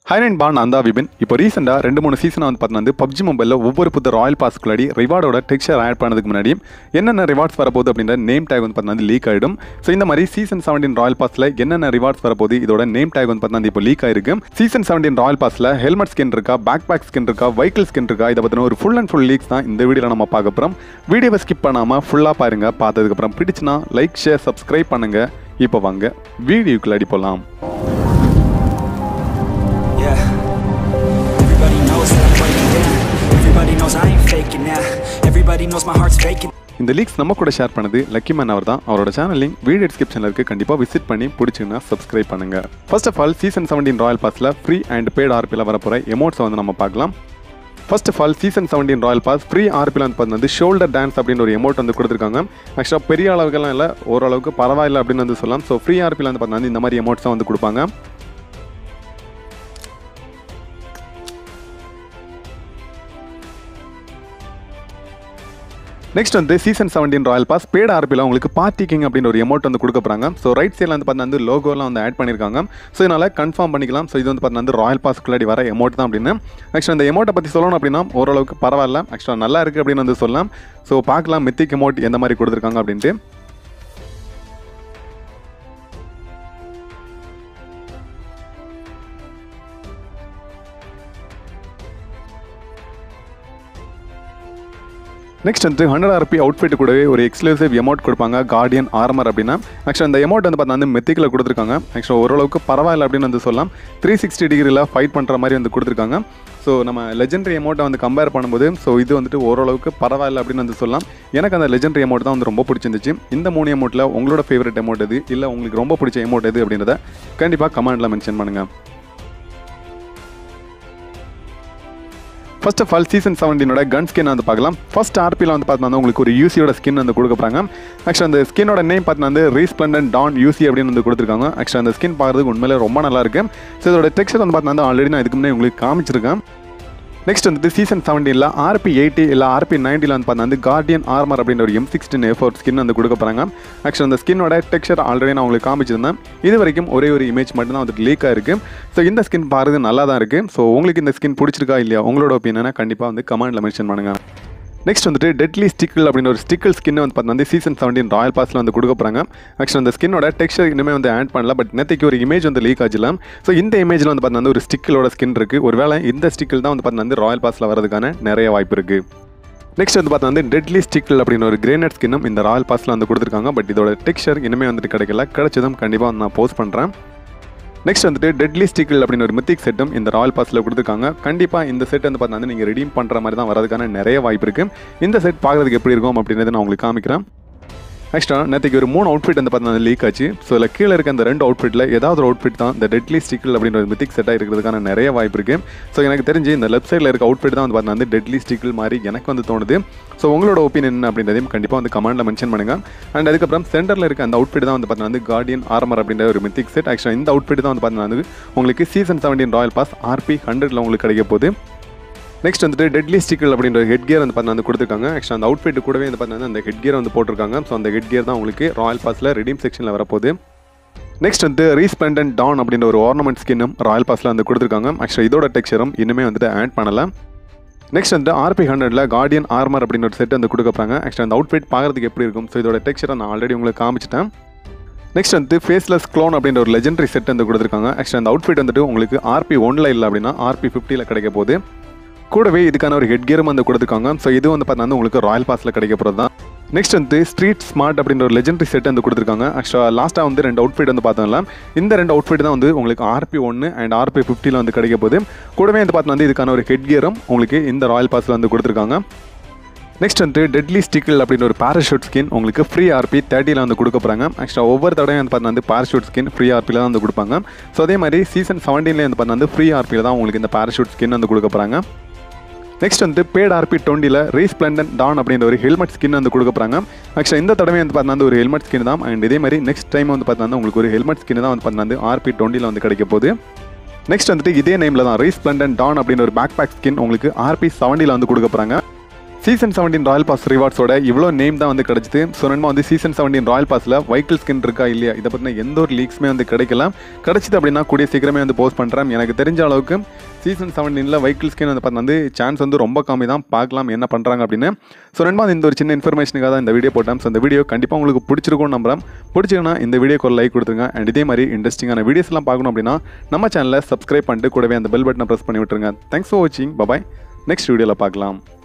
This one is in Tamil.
ஹை அண்ட் பான் அந்த விபின் இப்போ ரீசெண்டாக ரெண்டு மூணு சீசனாக வந்து பார்த்தீங்கன்னா வந்து பப்ஜி மொபைலில் ஒவ்வொரு புது ராயல் பாஸ்க்குள்ளாடி ரிவார்டோட டெக்ஸ்சர் ஆட் பண்ணதுக்கு முன்னாடி என்னென்ன ரிவார்ட்ஸ் வரப்போகுது அப்படின்ற நேம் டேக் வந்து பார்த்தீங்கன்னா லீக் ஆகிடும் ஸோ இந்த மாதிரி சீசன் செவன்டீன் ராயல் பாஸில் என்னென்ன ரிவார்ட்ஸ் வரப்போகுது இதோட நேம் டேக் வந்து பார்த்தீங்கன்னா இப்போ லீக் ஆயிருக்கு சீசன் செவன்டீன் ராயல் பாஸில் ஹெல்மெட் ஸ்கின் இருக்கா பேக் பேக் ஸ்கின் இருக்கா வெஹிக்கிள் ஸ்கின் இருக்கா இதை பற்றின ஒரு ஃபுல் அண்ட் ஃபுல் லீக்ஸ் தான் இந்த வீடியோவில் நம்ம பார்க்க போகிறோம் வீடியோவை ஸ்கிப் பண்ணாமல் ஃபுல்லாக பாருங்க பார்த்ததுக்கப்புறம் பிடிச்சினா லைக் ஷேர் சப்ஸ்கிரைப் பண்ணுங்க இப்போ வாங்க வீடியோக்குள்ள அடி போகலாம் Yeah. Everybody knows that I'm breaking down. Everybody knows I ain't faking now. Everybody knows my heart's vacant. இந்த லீக்ஸ் நம்ம கூட ஷேர் பண்ணது லக்கி மேன் அவர் தான் அவரோட சேனல் லிங்க் வீடியோ டிஸ்கிரிப்ஷனில் இருக்குது கண்டிப்பாக விசிட் பண்ணி பிடிச்சிங்கன்னா சப்ஸ்கிரைப் பண்ணுங்க first of all season seventeen royal பாஸில் ஃப்ரீ அண்ட் பேட் ஆர்பியில் வரப்போகிற எமௌண்ட்ஸை வந்து நம்ம பார்க்கலாம் first of all season seventeen royal pass free ஆர்பியில் வந்து பார்த்தீங்கன்னா ஷோல்டர் டான்ஸ் அப்படின்னு ஒரு எமௌண்ட் வந்து கொடுத்துருக்காங்க ஆக்சுவலாக பெரிய அளவுக்குலாம் இல்லை ஓரளவுக்கு பரவாயில்ல அப்படின்னு வந்து சொல்லலாம் ஸோ ஃப்ரீ ஆர்பியில் வந்து பார்த்தீங்கன்னா இந்த மாதிரி எமௌண்ட்ஸை வந்து கொடுப்பாங்க நெக்ஸ்ட் வந்து season seventeen royal pass paid ஆர்பியில் உங்களுக்கு பார்ட்டி கிங் அப்படின்னு ஒரு எமௌண்ட் வந்து கொடுக்க போகிறாங்க ஸோ ரைட் சைடில் வந்து பார்த்தீங்கன்னா வந்து லோகோலாம் வந்து ஆட் பண்ணியிருக்காங்க ஸோ இதனால் கன்ஃபார்ம் பண்ணிக்கலாம் ஸோ இது வந்து பார்த்தீங்கன்னா வந்து ராயல் பாஸ்க்குள்ளாடி வர எமௌண்ட் தான் அப்படின்னு ஆக்சுவலாக இந்த எமௌண்ட்டை பற்றி சொல்லணும் அப்படின்னா ஓரளவுக்கு பரவாயில்ல ஆக்சுவலாக நல்லா இருக்குது அப்படின்னு வந்து சொல்லலாம் ஸோ பார்க்கலாம் மித்திக் எமௌண்ட் எந்த மாதிரி கொடுத்துருக்காங்க அப்படின்ட்டு நெக்ஸ்ட் வந்து ஹண்ட்ரட் ஆர்பி அவுட்ஃபிட் கூடவே ஒரு எக்ஸ்க்ளூசிவ் எமௌண்ட் கொடுப்பாங்க கார்டியன் ஆர்மர் அப்படின்னா ஆக்சுவலாக அந்த எமௌண்ட் வந்து பார்த்தா வந்து மெத்திக்கில் கொடுத்துருக்காங்க ஆக்சுவலாக ஓரளவுக்கு பரவாயில்ல அப்படின்னு வந்து சொல்லலாம் த்ரீ சிக்ஸ்டி டிகிரியில் ஃபைட் பண்ணுற மாதிரி வந்து கொடுத்துருக்காங்க ஸோ நம்ம லெஜெண்டரி அமௌண்ட்டை வந்து கம்பேர் பண்ணும்போது ஸோ இது வந்துட்டு ஓரளவுக்கு பரவாயில்ல அப்படின்னு வந்து சொல்லலாம் எனக்கு அந்த லெஜெண்டரி அமௌண்ட் தான் வந்து ரொம்ப பிடிச்சிருந்துச்சு இந்த மூணு அமௌண்ட்டில் உங்களோட ஃபேவரட் அமௌண்ட் எது இல்லை உங்களுக்கு ரொம்ப பிடிச்ச அமௌண்ட் எது அப்படின்றத கண்டிப்பாக கமெண்ட்டில் மென்ஷன் பண்ணுங்கள் ஃபர்ஸ்ட் ஆஃப் ஆல் சீசன் செவன்டீனோட கன் ஸ்கின் வந்து பார்க்கலாம் ஃபர்ஸ்ட் ஆர்பியில் வந்து பார்த்தீங்கன்னா உங்களுக்கு ஒரு யூசியோட ஸ்கின் வந்து கொடுக்க போகிறாங்க ஆக்சுவலாக அந்த ஸ்கின்னோட நேம் பார்த்தீங்கன்னா வந்து ரீஸ்பிளண்டன் டான் யூசி அப்படின்னு வந்து கொடுத்துருக்காங்க ஆக்சுவலாக அந்த ஸ்கின் பார்க்குறதுக்கு உண்மையிலே ரொம்ப நல்லா இருக்கு ஸோ இதோட டெக்ஸ்டர் வந்து பார்த்தீங்கன்னா ஆல்ரெடி நான் இதுக்கு முன்னாடி உங்களுக்கு காமிச்சிருக்கேன் நெக்ஸ்ட் வந்து சீசன் செவன்டீனில் ஆர்பி எயிட்டி இல்லை ஆர்பி நைன்ட்டியில் வந்து பார்த்தா வந்து கார்டியன் ஆர்மர் அப்படின்ற ஒரு எம் சிக்ஸ்டின் எஃபோர் ஸ்கின் வந்து கொடுக்க போகிறாங்க ஆக்சுவலாக அந்த ஸ்கின்னோட டெக்ஸ்சர் ஆல்ரெடி நான் உங்களுக்கு காமிச்சிருந்தேன் இது வரைக்கும் ஒரே ஒரு இமேஜ் மட்டும் தான் வந்துட்டு லீக்காக இருக்குது ஸோ இந்த ஸ்கின் பாருது நல்லா தான் இருக்குது ஸோ உங்களுக்கு இந்த ஸ்கின் பிடிச்சிருக்கா இல்லையா உங்களோட ஒப்பீனியனை கண்டிப்பாக வந்து கமெண்ட்டில் மென்ஷன் பண்ணுங்கள் நெக்ஸ்ட் வந்துட்டு டெட்லி ஸ்டிக்கிள் அப்படின்னு ஒரு ஸ்டிக்கிள் ஸ்கின் வந்து பார்த்தா வந்து சீசன் செவன்டீன் ராயல் பாஸில் வந்து கொடுக்க போகிறாங்க ஆக்சுவலாக அந்த ஸ்கின்னோட டெக்ஸ்டர் இனிமேல் வந்து ஆட் பண்ணல பட் நேற்றுக்கு ஒரு இமேஜ் வந்து லீக் ஆச்சுலாம் ஸோ இந்த இமேஜில் வந்து பார்த்தா வந்து ஒரு ஸ்டிக்கிளோட ஸ்கின் இருக்குது ஒருவேளை இந்த ஸ்டிக்கிள் தான் வந்து பார்த்தா வந்து ராயல் பாஸில் வரதுக்கான நிறைய வாய்ப்பு இருக்குது நெக்ஸ்ட் வந்து பார்த்தா வந்து டெட்லி ஸ்டிக்கிள் அப்படின்னு ஒரு கிரேனட் ஸ்கின்னும் இந்த ராயல் பாஸில் வந்து கொடுத்துருக்காங்க பட் இதோட டெக்ஸ்சர் இனிமேல் வந்துட்டு கிடைக்கல கிடைச்சதும் கண்டிப்பாக வந்து நான் போஸ்ட் பண்ணுறேன் நெக்ஸ்ட் வந்துட்டு டெட்லி ஸ்டிக்கிள் அப்படின்னு ஒரு மித்திக் செட்டும் இந்த ராயல் பாஸில் கொடுத்துருக்காங்க கண்டிப்பாக இந்த செட் வந்து பார்த்தா நீங்கள் ரெடீம் பண்ணுற மாதிரி தான் வரதுக்கான நிறைய வாய்ப்பு இருக்குது இந்த செட் பார்க்குறதுக்கு எப்படி இருக்கும் அப்படின்றத நான் உங்களுக்கு காமிக்கிறேன் ஆக்சுவலாக நேற்றுக்கு ஒரு மூணு அவுட்ஃபிட் வந்து பார்த்தா லீக் ஆச்சு ஸோ இதில் கீழே இருக்க அந்த ரெண்டு அவுட்ஃபிட்டில் ஏதாவது ஒரு அவுட்ஃபிட் தான் இந்த டெட்லி ஸ்டிக்கிள் அப்படின்ற ஒரு மித்திக் செட்டாக இருக்கிறதுக்கான நிறைய வாய்ப்பு இருக்குது ஸோ எனக்கு தெரிஞ்சு இந்த லெஃப்ட் சைடில் இருக்க அவுட்ஃபிட் தான் வந்து பார்த்தா வந்து டெட்லி ஸ்டிக்கிள் மாதிரி எனக்கு வந்து தோணுது ஸோ உங்களோட ஒப்பீனியன் என்ன அப்படின்றதையும் கண்டிப்பாக வந்து கமெண்ட்டில் மென்ஷன் பண்ணுங்கள் அண்ட் அதுக்கப்புறம் சென்டரில் இருக்க அந்த அவுட்ஃபிட் தான் வந்து பார்த்தீங்கன்னா வந்து கார்டியன் ஆர்மர் அப்படின்ற ஒரு மித்திக் செட் ஆக்சுவலாக இந்த அவுட்ஃபிட் தான் வந்து பார்த்தீங்கன்னா வந்து உங்களுக்கு season seventeen royal pass RP ஹண்ட்ரட்ல உங்களுக்கு கிடைக்க போகுது நெக்ஸ்ட் வந்துட்டு டெட்லி ஸ்டிக்கல் அப்படின்ற ஹெட் கியர் வந்து பார்த்தீங்கன்னா வந்து கொடுத்துருக்காங்க ஆக்சுவலாக அந்த அவுட்ஃபிட் கூடவே வந்து பார்த்தீங்கன்னா அந்த ஹெட் கியர் வந்து போட்டிருக்காங்க ஸோ அந்த ஹெட் கியர் தான் உங்களுக்கு ராயல் பாஸில் ரெடீம் செக்ஷனில் வரப்போகுது நெக்ஸ்ட் வந்து ரீஸ்பிளண்டன் டான் அப்படின்ற ஒரு ஆர்னமெண்ட் ஸ்கின்னும் ராயல் பாஸில் வந்து கொடுத்துருக்காங்க ஆக்சுவலாக இதோட டெக்ஸ்சரும் இன்னுமே வந்துட்டு ஆட் பண்ணலை நெக்ஸ்ட் வந்து ஆர்பி ஹண்ட்ரட்ல கார்டியன் ஆர்மர் அப்படின்னு ஒரு செட் வந்து கொடுக்க போகிறாங்க ஆக்சுவலாக அந்த அவுட்ஃபிட் பார்க்குறதுக்கு எப்படி இருக்கும் ஸோ இதோட டெக்ஸ்சரை நான் ஆல்ரெடி உங்களுக்கு காமிச்சிட்டேன் நெக்ஸ்ட் வந்து ஃபேஸ்லெஸ் க்ளோன் அப்படின்ற ஒரு லெஜெண்டரி செட் வந்து கொடுத்துருக்காங்க ஆக்சுவலாக அந்த அவுட்ஃபிட் வந்துட்டு உங்களுக்கு ஆர்பி ஒன்ல இல்லை அப்படின்னா ஆர்பி ஃபிஃப்டியில் கிடைக்க போகுது கூடவே இதுக்கான ஒரு ஹெட் கியரும் வந்து கொடுத்துருக்காங்க ஸோ இது வந்து பார்த்தீங்கன்னா உங்களுக்கு ராயல் பாஸில் கிடைக்க போகிறது தான் நெக்ஸ்ட் வந்து ஸ்ட்ரீட் ஸ்மார்ட் அப்படின்ற ஒரு லெஜெண்டரி செட் வந்து கொடுத்துருக்காங்க ஆக்சுவலாக லாஸ்ட்டாக வந்து ரெண்டு அவுட்ஃபிட் வந்து பார்த்தோம்ல இந்த ரெண்டு அவுட்ஃபிட் தான் வந்து உங்களுக்கு ஆர்பி ஒன்று அண்ட் ஆர்பி ஃபிஃப்டியில் வந்து கிடைக்க போகுது கூடவே வந்து பார்த்தீங்கன்னா இதுக்கான ஒரு ஹெட் கியரும் உங்களுக்கு இந்த ராயல் பாஸில் வந்து கொடுத்துருக்காங்க நெக்ஸ்ட் வந்து டெட்லி ஸ்டிக்கிள் அப்படின்னு ஒரு பேராஷூட் ஸ்கின் உங்களுக்கு ஃப்ரீ ஆர்பி தேர்ட்டியில் வந்து கொடுக்க போகிறாங்க ஆக்சுவலாக ஒவ்வொரு தடவையும் வந்து பார்த்தா வந்து பேராஷூட் ஸ்கின் ஃப்ரீ ஆர்பியில் தான் வந்து கொடுப்பாங்க ஸோ அதே மாதிரி சீசன் செவன்டீன்லேயே வந்து பார்த்தா வந்து ஃப்ரீ ஆர்பியில் தான் உங்களுக்கு இந்த பேராஷூட் ஸ்கின் வந்து கொடுக்க போகிறாங்க நெக்ஸ்ட் வந்து பேட் ஆர்பி டுவெண்ட்டியில் ரீஸ் பிளண்டன் டான் அப்படின்ற ஒரு ஹெல்மெட் ஸ்கின் வந்து கொடுக்க போகிறாங்க ஆக்சுவலாக இந்த தடவை வந்து பார்த்தா ஒரு ஹெல்மெட் ஸ்கின் தான் அண்ட் இதே மாதிரி நெக்ஸ்ட் டைம் வந்து பார்த்தா உங்களுக்கு ஒரு ஹெல்மெட் ஸ்கின் தான் வந்து பார்த்தா ஆர்பி டுவெண்ட்டியில் வந்து கிடைக்க போகுது நெக்ஸ்ட் வந்துட்டு இதே நேமில் தான் ரீஸ் பிளண்டன் டான் அப்படின்னு ஒரு பேக் பேக் ஸ்கின் உங்களுக்கு ஆர்பி செவன்ட்டியில் வந்து கொடுக்க போகிறாங்க சீசன் செவன்டீன் ராயல் பாஸ் ரிவார்ட்ஸோட இவ்வளோ நேம் தான் வந்து கிடச்சிது ஸோ நண்பா வந்து சீசன் செவன்டீன் ராயல் பாஸில் வைக்கிள் ஸ்கின் இருக்கா இல்லையா இதை பற்றின எந்த ஒரு லீக்ஸுமே வந்து கிடைக்கல கிடச்சிது அப்படின்னா கூடிய சீக்கிரமே வந்து போஸ்ட் பண்ணுறேன் எனக்கு தெரிஞ்ச அளவுக்கு சீசன் செவன்டீனில் வைக்கிள் ஸ்கின் வந்து பார்த்தா வந்து சான்ஸ் வந்து ரொம்ப கம்மி தான் பார்க்கலாம் என்ன பண்ணுறாங்க அப்படின்னு ஸோ நண்பா இந்த ஒரு சின்ன இன்ஃபர்மேஷனுக்காக தான் இந்த வீடியோ போட்டேன் ஸோ இந்த வீடியோ கண்டிப்பாக உங்களுக்கு பிடிச்சிருக்கும்னு நம்புறேன் பிடிச்சிங்கன்னா இந்த வீடியோக்கு ஒரு லைக் கொடுத்துருங்க அண்ட் இதே மாதிரி இன்ட்ரெஸ்டிங்கான வீடியோஸ்லாம் பார்க்கணும் அப்படின்னா நம்ம சேனலை சப்ஸ்கிரைப் பண்ணிட்டு கூடவே அந்த பெல் பட்டனை ப்ரெஸ் பண்ணி விட்டுருங்க தேங்க்ஸ் ஃபார் வாட்சிங் பபாய் நெக்ஸ்ட் வீடியோவில் பார்க்கலாம்